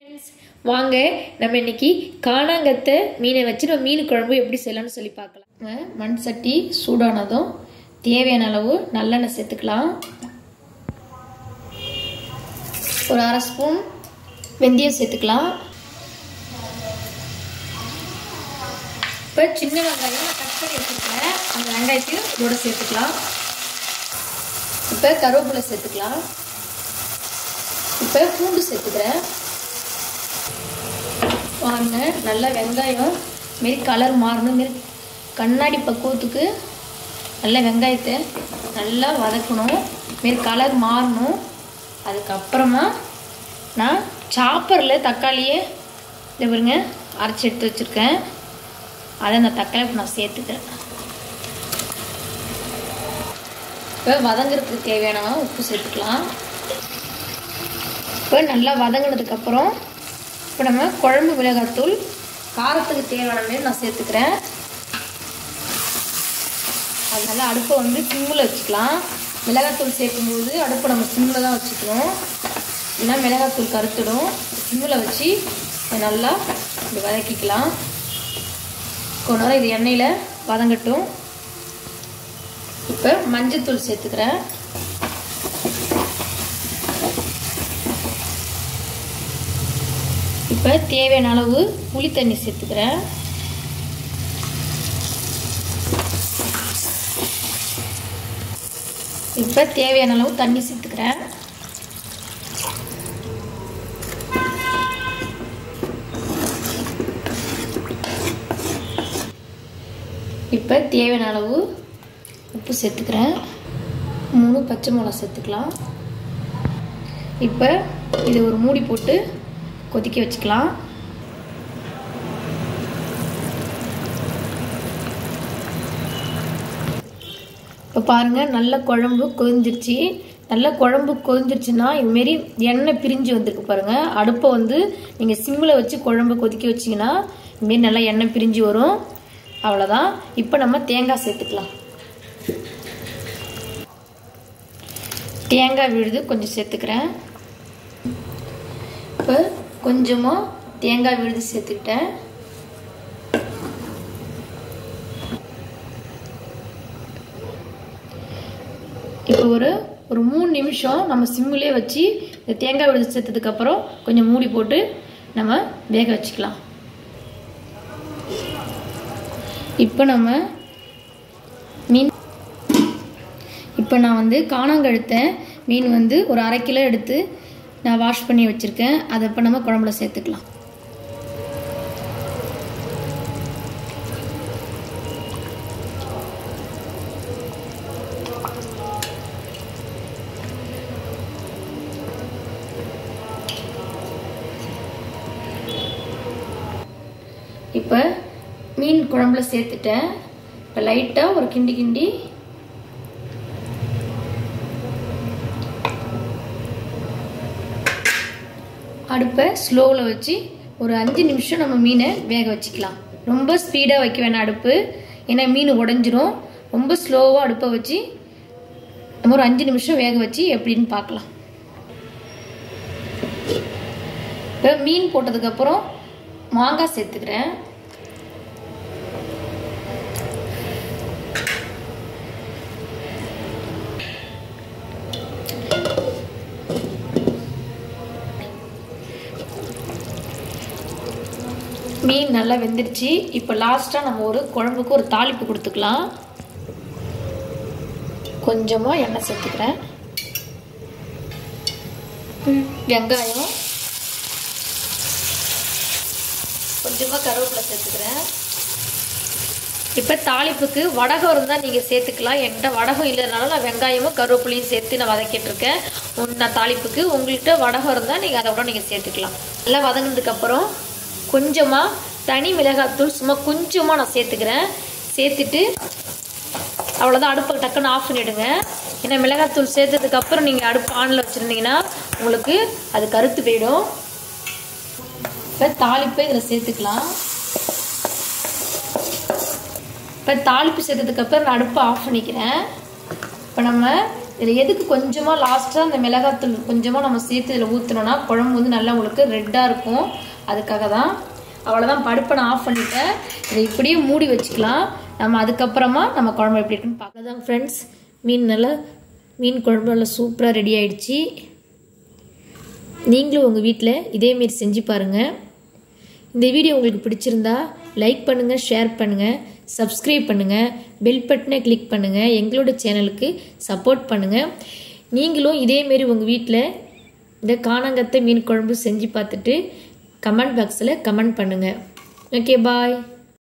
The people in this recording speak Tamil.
ஃப்ரெண்ட்ஸ் வாங்க நம்ம இன்னைக்கு காணாங்கத்தை மீனை வச்சு நம்ம மீன் குழம்பு எப்படி செய்யலாம்னு சொல்லி பார்க்கலாம் அஹ் மண் சட்டி சூடானதும் தேவையான அளவு நல்லெண்ணெய் சேர்த்துக்கலாம் ஒரு அரை ஸ்பூன் வெந்தயம் சேர்த்துக்கலாம் இப்போ சின்ன வெங்காயம் நான் கட் பண்ணி வச்சுருக்கேன் அந்த வெங்காயத்தையும் இதோட சேர்த்துக்கலாம் இப்போ கருவேப்பிலை சேர்த்துக்கலாம் இப்போ பூண்டு சேர்த்துக்கிறேன் பாருங்க நல்லா வெங்காயம் மாரி கலர் மாறணும் மாரி கண்ணாடி பக்குவத்துக்கு நல்ல வெங்காயத்தை நல்லா வதக்கணும் மாரி கலர் மாறணும் அதுக்கப்புறமா நான் சாப்பரில் தக்காளியை இதை பாருங்க அரைச்சி எடுத்து வச்சுருக்கேன் அதை அந்த தக்காளி இப்போ நான் சேர்த்துக்கிறேன் இப்போ வதங்குறதுக்கு தேவையான உப்பு சேர்த்துக்கலாம் இப்போ நல்லா வதங்கினதுக்கப்புறம் இப்போ நம்ம குழம்பு மிளகாத்தூள் காரத்துக்கு தேவையான மாதிரி நான் சேர்த்துக்கிறேன் அதனால அடுப்பை வந்து சிம்மில் வச்சுக்கலாம் மிளகாத்தூள் சேர்க்கும்போது அடுப்பை நம்ம சிம்மில் தான் வச்சுக்கணும் இல்லைன்னா மிளகாத்தூள் கருத்துடும் சிம்மில் வச்சு இதை நல்லா இப்படி வதக்கிக்கலாம் கொஞ்ச நேரம் இது எண்ணெயில் வதங்கட்டும் இப்போ மஞ்சத்தூள் சேர்த்துக்கிறேன் இப்போ தேவையான அளவு புளி தண்ணி சேர்த்துக்கிறேன் இப்போ தேவையான அளவு தண்ணி சேர்த்துக்கிறேன் இப்போ தேவையான அளவு உப்பு சேர்த்துக்கிறேன் மூணு பச்சை மிளகா சேர்த்துக்கலாம் இப்போ இது ஒரு மூடி போட்டு கொதிக்க வச்சுக்கலாம் இப்போ பாருங்கள் நல்ல குழம்பு கொதிஞ்சிருச்சு நல்ல குழம்பு கொதிஞ்சிருச்சுன்னா இதுமாரி எண்ணெய் பிரிஞ்சு வந்திருக்கு பாருங்கள் அடுப்பை வந்து நீங்கள் சிம்மில் வச்சு குழம்பு கொதிக்க வச்சிங்கன்னா இதுமாரி நல்லா எண்ணெய் பிரிஞ்சு வரும் அவ்வளோதான் இப்போ நம்ம தேங்காய் சேர்த்துக்கலாம் தேங்காய் விழுது கொஞ்சம் சேர்த்துக்கிறேன் இப்போ கொஞ்சமாக தேங்காய் விழுது சேர்த்துக்கிட்டேன் இப்போ ஒரு ஒரு மூணு நிமிஷம் நம்ம சிம்மிலே வச்சு இந்த தேங்காய் விழுது சேர்த்ததுக்கப்புறம் கொஞ்சம் மூடி போட்டு நம்ம வேக வச்சுக்கலாம் இப்போ நம்ம மீன் இப்போ நான் வந்து காணாங்கழுத்த மீன் வந்து ஒரு அரை கிலோ எடுத்து நான் வாஷ் பண்ணி வச்சுருக்கேன் அதை இப்போ நம்ம குழம்புல சேர்த்துக்கலாம் இப்போ மீன் குழம்புல சேர்த்துட்டேன் இப்போ லைட்டாக ஒரு கிண்டி கிண்டி அடுப்பை ஸ்லோவில் வச்சு ஒரு அஞ்சு நிமிஷம் நம்ம மீனை வேக வச்சுக்கலாம் ரொம்ப ஸ்பீடாக வைக்க வேணாம் அடுப்பு ஏன்னா மீன் உடஞ்சிரும் ரொம்ப ஸ்லோவாக அடுப்பை வச்சு நம்ம ஒரு அஞ்சு நிமிஷம் வேக வச்சு எப்படின்னு பார்க்கலாம் இப்போ மீன் போட்டதுக்கப்புறம் மாங்காய் சேர்த்துக்கிறேன் மீன் நல்லா வெந்துருச்சு இப்போ லாஸ்ட்டாக நம்ம ஒரு குழம்புக்கு ஒரு தாளிப்பு கொடுத்துக்கலாம் கொஞ்சமாக எண்ணெய் சேர்த்துக்கிறேன் வெங்காயம் கொஞ்சமாக கருவேப்பிலை சேர்த்துக்கிறேன் இப்போ தாளிப்புக்கு வடகம் இருந்தால் நீங்கள் சேர்த்துக்கலாம் என்கிட்ட வடகம் இல்லைனாலும் நான் வெங்காயமும் கருவேப்பிலையும் சேர்த்து நான் வதக்கிட்டு இருக்கேன் நான் தாளிப்புக்கு உங்கள்கிட்ட வடகம் இருந்தால் நீங்கள் அதை கூட நீங்கள் சேர்த்துக்கலாம் நல்லா வதங்கினதுக்கப்புறம் கொஞ்சமாக தனி மிளகாத்தூள் சும்மா கொஞ்சமாக நான் சேர்த்துக்கிறேன் சேர்த்துட்டு அவ்வளோதான் அடுப்பை டக்குன்னு ஆஃப் பண்ணிவிடுங்க ஏன்னா மிளகாத்தூள் சேர்த்ததுக்கப்புறம் நீங்கள் அடுப்பு ஆனில் வச்சுருந்தீங்கன்னா உங்களுக்கு அது கருத்து போயிடும் இப்போ தாளிப்பை இதில் சேர்த்துக்கலாம் இப்போ தாளிப்பு சேர்த்ததுக்கப்புறம் நான் அடுப்பை ஆஃப் பண்ணிக்கிறேன் இப்போ நம்ம இதில் எதுக்கு கொஞ்சமாக லாஸ்ட்டாக அந்த மிளகாத்தூள் கொஞ்சமாக நம்ம சேர்த்து இதில் ஊற்றினோன்னா குழம்பு வந்து நல்லா உங்களுக்கு ரெட்டாக இருக்கும் அதுக்காக தான் அவ்வளோதான் படுப்பை நான் ஆஃப் பண்ணிட்டேன் இதை இப்படியே மூடி வச்சுக்கலாம் நம்ம அதுக்கப்புறமா நம்ம குழம்பு எப்படி இருக்குன்னு பார்க்கலாம் ஃப்ரெண்ட்ஸ் மீன் நல்லா மீன் குழம்பு நல்லா சூப்பராக ரெடி ஆயிடுச்சு நீங்களும் உங்கள் வீட்டில் இதேமாரி செஞ்சு பாருங்கள் இந்த வீடியோ உங்களுக்கு பிடிச்சிருந்தா லைக் பண்ணுங்கள் ஷேர் பண்ணுங்கள் சப்ஸ்கிரைப் பண்ணுங்கள் பெல் பட்டனை கிளிக் பண்ணுங்கள் எங்களோட சேனலுக்கு சப்போர்ட் பண்ணுங்கள் நீங்களும் இதேமாரி உங்கள் வீட்டில் இந்த காணாங்கத்தை மீன் குழம்பு செஞ்சு பார்த்துட்டு கமெண்ட் பாக்ஸில் கமெண்ட் பண்ணுங்கள் ஓகே பாய்